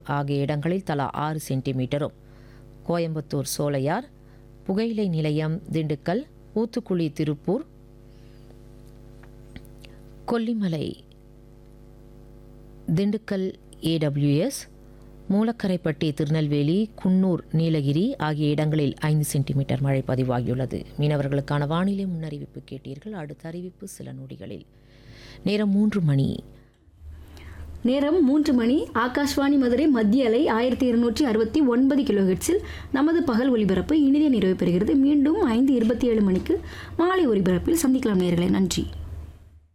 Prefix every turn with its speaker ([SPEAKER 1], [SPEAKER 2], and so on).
[SPEAKER 1] ஆகிய இடங்களில் தலா ஆறு சென்டிமீட்டரும் கோயம்புத்தூர் சோலையார் புகையிலை நிலையம் திண்டுக்கல் ஊத்துக்குளி திருப்பூர் கொல்லிமலை திண்டுக்கல் ஏடபிள்யூஎஸ் மூலக்கரைப்பட்டி திருநெல்வேலி குன்னூர் நீலகிரி ஆகிய இடங்களில் ஐந்து சென்டிமீட்டர் மழை பதிவாகியுள்ளது மீனவர்களுக்கான வானிலை முன்னறிவிப்பு கேட்டீர்கள் அடுத்த அறிவிப்பு சில நொடிகளில் நேரம் மூன்று மணி
[SPEAKER 2] நேரம் மூன்று மணி ஆகாஷ்வாணி மதுரை மத்திய அலை ஆயிரத்தி இருநூற்றி அறுபத்தி ஒன்பது கிலோஹெட்ஸில் நமது பகல் ஒலிபரப்பு இனிதே நிறைவு பெறுகிறது மீண்டும் ஐந்து இருபத்தி ஏழு மணிக்கு மாலை ஒலிபரப்பில் சந்திக்கலாம் நேர்களே நன்றி